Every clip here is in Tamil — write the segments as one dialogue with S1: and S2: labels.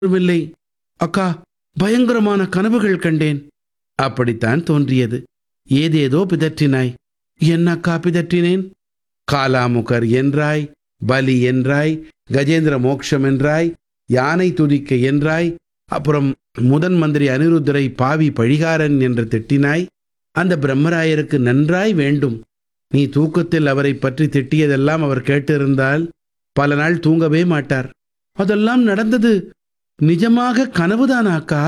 S1: வரவில்லை அக்கா பயங்கரமான கனவுகள் கண்டேன் அப்படித்தான் தோன்றியது ஏதேதோ பிதற்றினாய் என்ன அக்கா பிதற்றினேன் காலாமுகர் என்றாய் பலி என்றாய் கஜேந்திர மோக்ஷம் என்றாய் யானை துதிக்க என்றாய் அப்புறம் முதன் மந்திரி அனிருத்தரை பாவி பழிகாரன் என்று திட்டினாய் அந்த பிரம்மராயருக்கு நன்றாய் வேண்டும் நீ தூக்கத்தில் அவரை பற்றி திட்டியதெல்லாம் அவர் கேட்டிருந்தால் பல நாள் தூங்கவே மாட்டார் அதெல்லாம் நடந்தது நிஜமாக கனவுதானாக்கா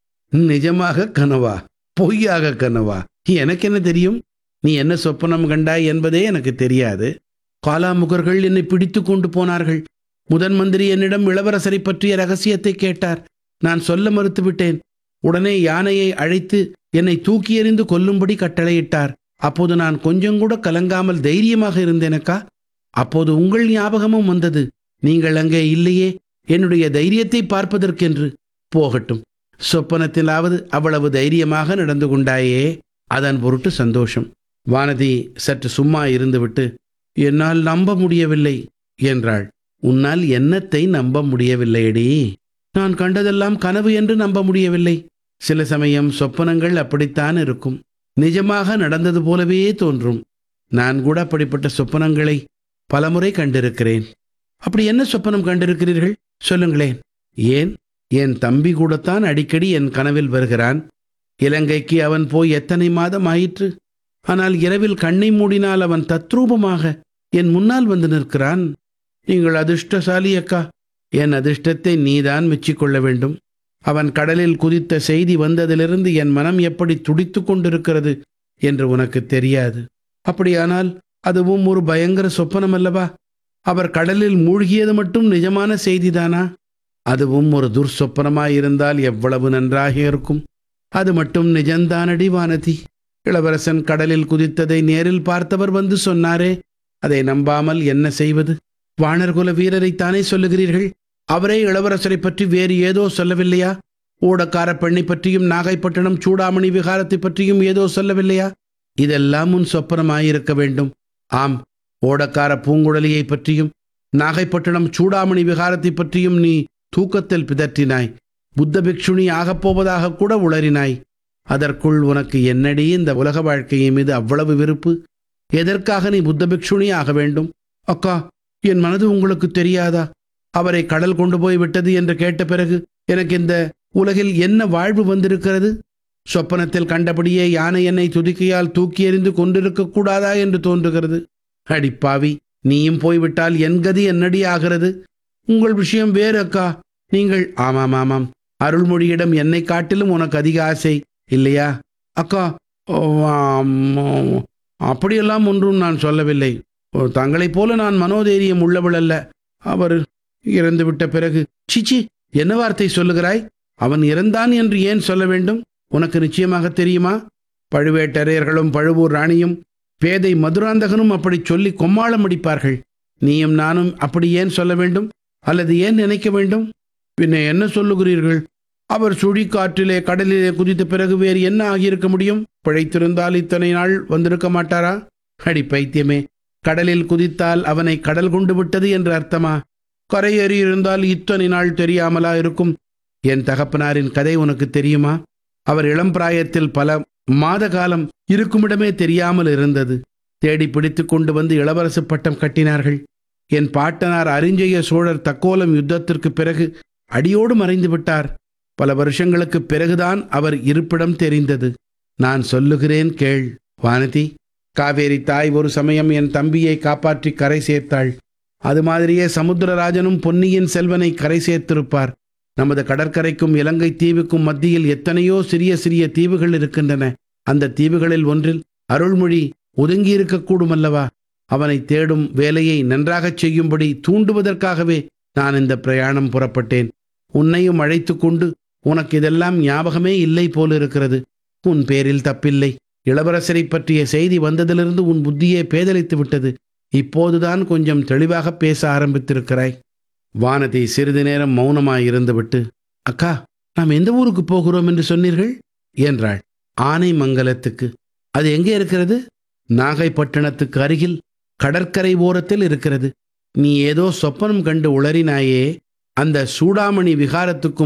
S1: நிஜமாக கனவா பொய்யாக கனவா எனக்கு என்ன தெரியும் நீ என்ன சொப்பனம் கண்டாய் என்பதே எனக்கு தெரியாது காலாமுகர்கள் என்னை பிடித்து கொண்டு போனார்கள் முதன் மந்திரி என்னிடம் இளவரசரை பற்றிய ரகசியத்தை கேட்டார் நான் சொல்ல மறுத்துவிட்டேன் உடனே யானையை அழைத்து என்னை தூக்கி எறிந்து கொல்லும்படி கட்டளையிட்டார் அப்போது நான் கொஞ்சம் கூட கலங்காமல் தைரியமாக இருந்தேனக்கா அப்போது உங்கள் ஞாபகமும் வந்தது நீங்கள் அங்கே இல்லையே என்னுடைய தைரியத்தை பார்ப்பதற்கென்று போகட்டும் சொப்பனத்திலாவது அவ்வளவு தைரியமாக நடந்து கொண்டாயே அதன் பொருட்டு சந்தோஷம் வானதி சற்று சும்மா இருந்துவிட்டு என்னால் நம்ப முடியவில்லை என்றாள் உன்னால் என்னத்தை நம்ப முடியவில்லையடி நான் கண்டதெல்லாம் கனவு என்று நம்ப முடியவில்லை சில சமயம் சொப்பனங்கள் அப்படித்தான் இருக்கும் நிஜமாக நடந்தது போலவே தோன்றும் நான் கூட அப்படிப்பட்ட சொப்பனங்களை பலமுறை கண்டிருக்கிறேன் அப்படி என்ன சொப்பனம் கண்டிருக்கிறீர்கள் சொல்லுங்களேன் ஏன் என் தம்பி கூடத்தான் அடிக்கடி என் கனவில் வருகிறான் இலங்கைக்கு அவன் போய் எத்தனை மாதம் ஆயிற்று ஆனால் இரவில் கண்ணை மூடினால் அவன் தத்ரூபமாக என் முன்னால் வந்து நிற்கிறான் நீங்கள் அதிர்ஷ்டசாலி அக்கா என் அதிர்ஷ்டத்தை நீதான் மெச்சிக்கொள்ள வேண்டும் அவன் கடலில் குதித்த செய்தி வந்ததிலிருந்து என் மனம் எப்படி துடித்து கொண்டிருக்கிறது என்று உனக்கு தெரியாது அப்படியானால் அதுவும் ஒரு பயங்கர சொப்பனம் அல்லவா அவர் கடலில் மூழ்கியது மட்டும் நிஜமான செய்திதானா அதுவும் ஒரு துர்சொப்பனமாயிருந்தால் எவ்வளவு நன்றாக இருக்கும் அது மட்டும் நிஜந்தானடி வானதி இளவரசன் கடலில் குதித்ததை நேரில் பார்த்தவர் வந்து சொன்னாரே அதை நம்பாமல் என்ன செய்வது வானர்குல வீரரைத்தானே சொல்லுகிறீர்கள் அவரே இளவரசரை பற்றி வேறு ஏதோ சொல்லவில்லையா ஓடக்கார பெண்ணை பற்றியும் நாகைப்பட்டினம் சூடாமணி விகாரத்தை பற்றியும் ஏதோ சொல்லவில்லையா இதெல்லாம் உன் சொப்பனமாயிருக்க வேண்டும் ஆம் ஓடக்கார பூங்குழலியை பற்றியும் நாகைப்பட்டினம் சூடாமணி விகாரத்தை பற்றியும் நீ தூக்கத்தில் பிதற்றினாய் புத்த பிக்ஷுனி ஆகப்போவதாக கூட உளறினாய் அதற்குள் உனக்கு என்னடி இந்த உலக வாழ்க்கையின் மீது அவ்வளவு விருப்பு எதற்காக நீ புத்த பிக்ஷுனி ஆக வேண்டும் அக்கா என் மனது உங்களுக்கு தெரியாதா அவரை கடல் கொண்டு போய் விட்டது என்று கேட்ட பிறகு எனக்கு இந்த உலகில் என்ன வாழ்வு வந்திருக்கிறது சொப்பனத்தில் கண்டபடியே யானை என்னை துதிக்கையால் தூக்கி எறிந்து கொண்டிருக்க கூடாதா என்று தோன்றுகிறது அடிப்பாவி நீயும் போய்விட்டால் என் கதி என்னடி ஆகிறது உங்கள் விஷயம் வேறு அக்கா நீங்கள் ஆமாம் ஆமாம் அருள்மொழியிடம் என்னை காட்டிலும் உனக்கு அதிக ஆசை இல்லையா அக்கா ஓ, ஆம், அப்படியெல்லாம் ஒன்றும் நான் சொல்லவில்லை ஓ, தங்களைப் போல நான் மனோதைரியம் உள்ளவள் அல்ல அவர் இறந்துவிட்ட பிறகு சிச்சி என்ன வார்த்தை சொல்லுகிறாய் அவன் இறந்தான் என்று ஏன் சொல்ல வேண்டும் உனக்கு நிச்சயமாக தெரியுமா பழுவேட்டரையர்களும் பழுவூர் ராணியும் பேதை மதுராந்தகனும் அப்படி சொல்லி கொம்மாளம் அடிப்பார்கள் நீயும் நானும் அப்படி ஏன் சொல்ல வேண்டும் அல்லது ஏன் நினைக்க வேண்டும் பின்ன என்ன சொல்லுகிறீர்கள் அவர் சுழிக்காற்றிலே கடலிலே குதித்த பிறகு வேறு என்ன ஆகியிருக்க முடியும் பிழைத்திருந்தால் இத்தனை நாள் வந்திருக்க மாட்டாரா அடி பைத்தியமே கடலில் குதித்தால் அவனை கடல் கொண்டு விட்டது என்று அர்த்தமா கரையேறி இருந்தால் இத்தனை நாள் தெரியாமலா இருக்கும் என் தகப்பனாரின் கதை உனக்கு தெரியுமா அவர் இளம் பிராயத்தில் பல மாத காலம் இருக்குமிடமே தெரியாமல் இருந்தது தேடி பிடித்து கொண்டு வந்து இளவரசு பட்டம் கட்டினார்கள் என் பாட்டனார் அரிஞ்சய சோழர் தக்கோலம் யுத்தத்திற்கு பிறகு அடியோடு மறைந்து விட்டார் பல வருஷங்களுக்கு பிறகுதான் அவர் இருப்பிடம் தெரிந்தது நான் சொல்லுகிறேன் கேள் வானதி காவேரி தாய் ஒரு சமயம் என் தம்பியை காப்பாற்றி கரை சேர்த்தாள் அது மாதிரியே சமுத்திரராஜனும் பொன்னியின் செல்வனை கரை சேர்த்திருப்பார் நமது கடற்கரைக்கும் இலங்கை தீவுக்கும் மத்தியில் எத்தனையோ சிறிய சிறிய தீவுகள் இருக்கின்றன அந்த தீவுகளில் ஒன்றில் அருள்மொழி ஒதுங்கியிருக்கக்கூடும் அல்லவா அவனை தேடும் வேலையை நன்றாகச் செய்யும்படி தூண்டுவதற்காகவே நான் இந்த பிரயாணம் புறப்பட்டேன் உன்னையும் அழைத்து கொண்டு உனக்கு இதெல்லாம் ஞாபகமே இல்லை போலிருக்கிறது உன் பேரில் தப்பில்லை இளவரசரை பற்றிய செய்தி வந்ததிலிருந்து உன் புத்தியே பேதலித்து விட்டது இப்போதுதான் கொஞ்சம் தெளிவாக பேச ஆரம்பித்திருக்கிறாய் வானதி சிறிது நேரம் மௌனமாய் இருந்துவிட்டு அக்கா நாம் எந்த ஊருக்கு போகிறோம் என்று சொன்னீர்கள் என்றாள் ஆனைமங்கலத்துக்கு அது எங்கே இருக்கிறது நாகைப்பட்டினத்துக்கு அருகில் கடற்கரை ஓரத்தில் இருக்கிறது நீ ஏதோ சொப்பனம் கண்டு உளறினாயே அந்த சூடாமணி விகாரத்துக்கும்